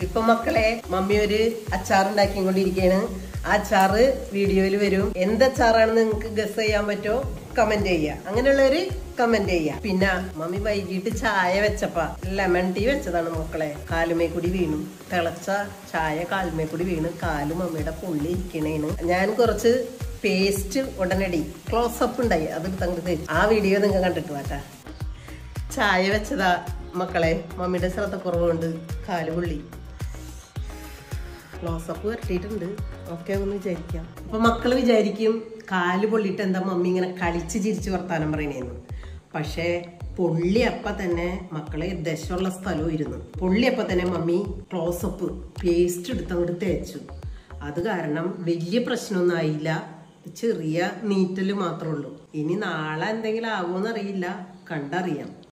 ഇപ്പൊ മക്കളെ മമ്മി ഒരു അച്ചാർ ഉണ്ടാക്കിക്കൊണ്ടിരിക്കുകയാണ് ആ അച്ചാറ് വീഡിയോയിൽ വരും എന്ത് അച്ചാറാണെന്ന് നിങ്ങൾക്ക് ഗസ് ചെയ്യാൻ പറ്റുമോ കമന്റ് ചെയ്യുക അങ്ങനെയുള്ളവര് കമന്റ് ചെയ്യുക പിന്നെ മമ്മി വൈകിട്ട് ചായ വെച്ചപ്പ ലെമൺ ടീ വെച്ചതാണ് മക്കളെ കാലുമേ കൂടി വീണു തിളച്ച ചായ കാലുമേ കൂടി വീണ് കാല് മമ്മിയുടെ പുള്ളി ഇരിക്കണേന് ഞാൻ കുറച്ച് പേസ്റ്റ് ഉടനടി ക്ലോസ് അപ്പ് ഉണ്ടായി അത് തങ്ങോട്ട് തരും ആ വീഡിയോ നിങ്ങൾ കണ്ടിട്ട് വാട്ടാ ചായ വെച്ചതാ മക്കളെ മമ്മിയുടെ ശ്രദ്ധക്കുറവുണ്ട് കാല് പുള്ളി ക്ലോസപ്പ് വരട്ടിയിട്ടുണ്ട് ഓക്കെ ഒന്ന് വിചാരിക്കാം അപ്പൊ മക്കള് വിചാരിക്കും കാല് പൊള്ളിയിട്ട് എന്താ മമ്മി ഇങ്ങനെ കളിച്ച് ചിരിച്ച് വർത്താനം പറയണേന്ന് പക്ഷേ പൊള്ളി അപ്പ തന്നെ മക്കളെ ദശമുള്ള സ്ഥലവും ഇരുന്നു പൊള്ളി അപ്പ തന്നെ മമ്മി ക്ലോസപ്പ് പേസ്റ്റ് എടുത്ത് അങ്ങോട്ട് തേച്ചു അത് കാരണം വലിയ പ്രശ്നമൊന്നും ആയില്ല ചെറിയ നീറ്റല് മാത്രമേ ഉള്ളൂ ഇനി നാളെ എന്തെങ്കിലും ആകുമോന്ന് അറിയില്ല കണ്ടറിയാം